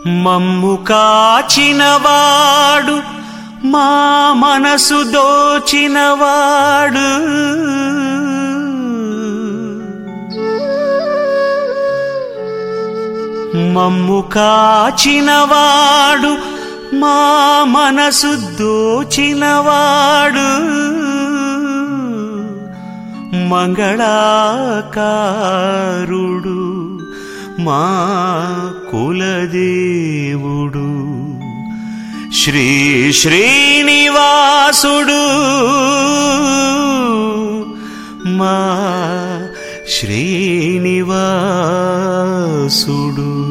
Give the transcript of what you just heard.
మమ్ము కాచినవాడు మా మనసు దోచినవాడు మమ్ము కాచినవాడు మా మనసు దోచినవాడు మంగళాకారుడు మా కులదేవుడు శ్రీ శ్రీనివాసుడు మా శ్రీనివాసుడు